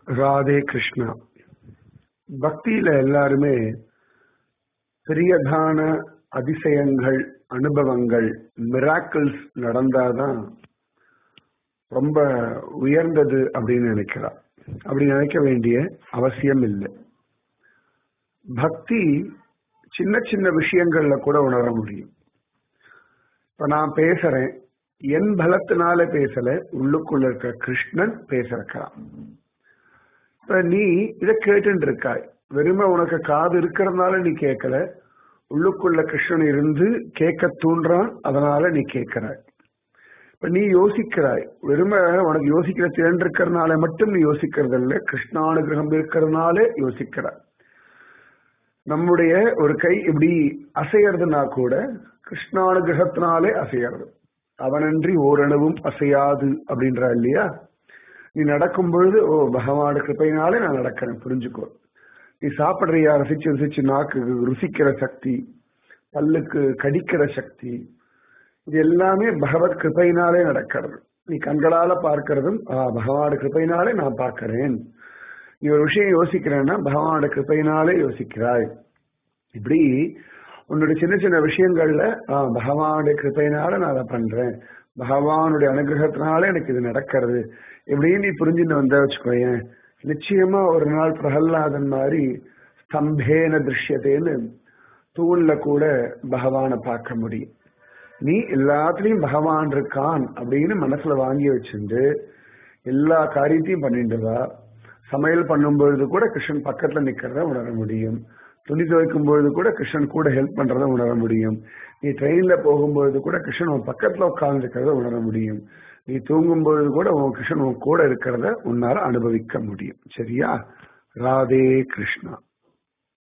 ராதே கிருஷ்ணா பக்தியில எல்லாருமே பெரியதான அதிசயங்கள் அனுபவங்கள் மிராக்கிள்ஸ் நடந்தாதான் ரொம்ப உயர்ந்தது அப்படின்னு நினைக்கிறா அப்படி நினைக்க வேண்டிய அவசியம் இல்லை பக்தி சின்ன சின்ன விஷயங்கள்ல கூட உணர முடியும் இப்ப நான் பேசுறேன் என் பலத்தினால பேசல உள்ளுக்குள்ள இருக்க கிருஷ்ணன் பேசிருக்கிறான் இப்ப நீ இத கேட்டு இருக்காய் வெறுமை உனக்கு காது இருக்கிறதுனால நீ கேட்கல உள்ளுக்குள்ள கிருஷ்ணன் இருந்து கேட்க தூண்டுறான் அதனால நீ கேட்கிறாய் இப்ப நீ யோசிக்கிறாய் வெறுமை உனக்கு யோசிக்கிற திறன் இருக்கிறதுனால மட்டும் நீ யோசிக்கிறது இல்லை கிருஷ்ணானுகிரகம் இருக்கிறதுனாலே யோசிக்கிறாய் நம்முடைய ஒரு கை இப்படி அசையறதுனா கூட கிருஷ்ணானுகிரகத்தினாலே அசையறது அவனன்றி ஓரளவும் அசையாது அப்படின்றா இல்லையா நீ நடக்கும் பொழுது ஓ பகவான கிருப்பையினாலே நான் நடக்கிறேன் புரிஞ்சுக்கோ நீ சாப்பிடுறியா ரசிச்சு ரசிச்சு நாக்கு ருசிக்கிற சக்தி பல்லுக்கு கடிக்கிற சக்தி இது எல்லாமே பகவத் கிருப்பையினாலே நடக்கிறது நீ கண்களால பார்க்கிறதும் பகவான கிருப்பையினாலே நான் பார்க்கிறேன் நீ ஒரு விஷயம் யோசிக்கிறேன்னா பகவானோட கிருப்பையினாலே யோசிக்கிறாய் இப்படி உன்னுடைய சின்ன சின்ன விஷயங்கள்ல ஆஹ் பகவானுடைய கிருப்பையினால நான் அதை பண்றேன் பகவானுடைய அனுகிரகத்தினால எனக்கு இது நடக்கிறது இப்படின்னு நீ புரிஞ்சுன்னு வந்த வச்சுக்கோயேன் நிச்சயமா ஒரு நாள் பிரகல்லாதன் மாதிரி ஸ்தம்பேன திருஷ்யத்தேன்னு தூண்ல கூட பகவானை பார்க்க முடியும் நீ எல்லாத்துலயும் பகவான் இருக்கான் அப்படின்னு மனசுல வாங்கி வச்சுட்டு எல்லா காரியத்தையும் பண்ணிட்டு வா சமையல் பண்ணும் பொழுது கூட கிருஷ்ணன் பக்கத்துல நிக்கிறத உணர முடியும் துணி துவைக்கும் பொழுது கூட கிருஷ்ணன் கூட ஹெல்ப் பண்றத உணர முடியும் நீ ட்ரெயின்ல போகும்பொழுது கூட கிருஷ்ணன் உன் பக்கத்துல உட்கார்ந்து இருக்கிறத உணர முடியும் நீ தூங்கும் பொழுது கூட உன் கிருஷ்ணன் உன் கூட இருக்கிறத உன்னால அனுபவிக்க முடியும் சரியா ராதே கிருஷ்ணா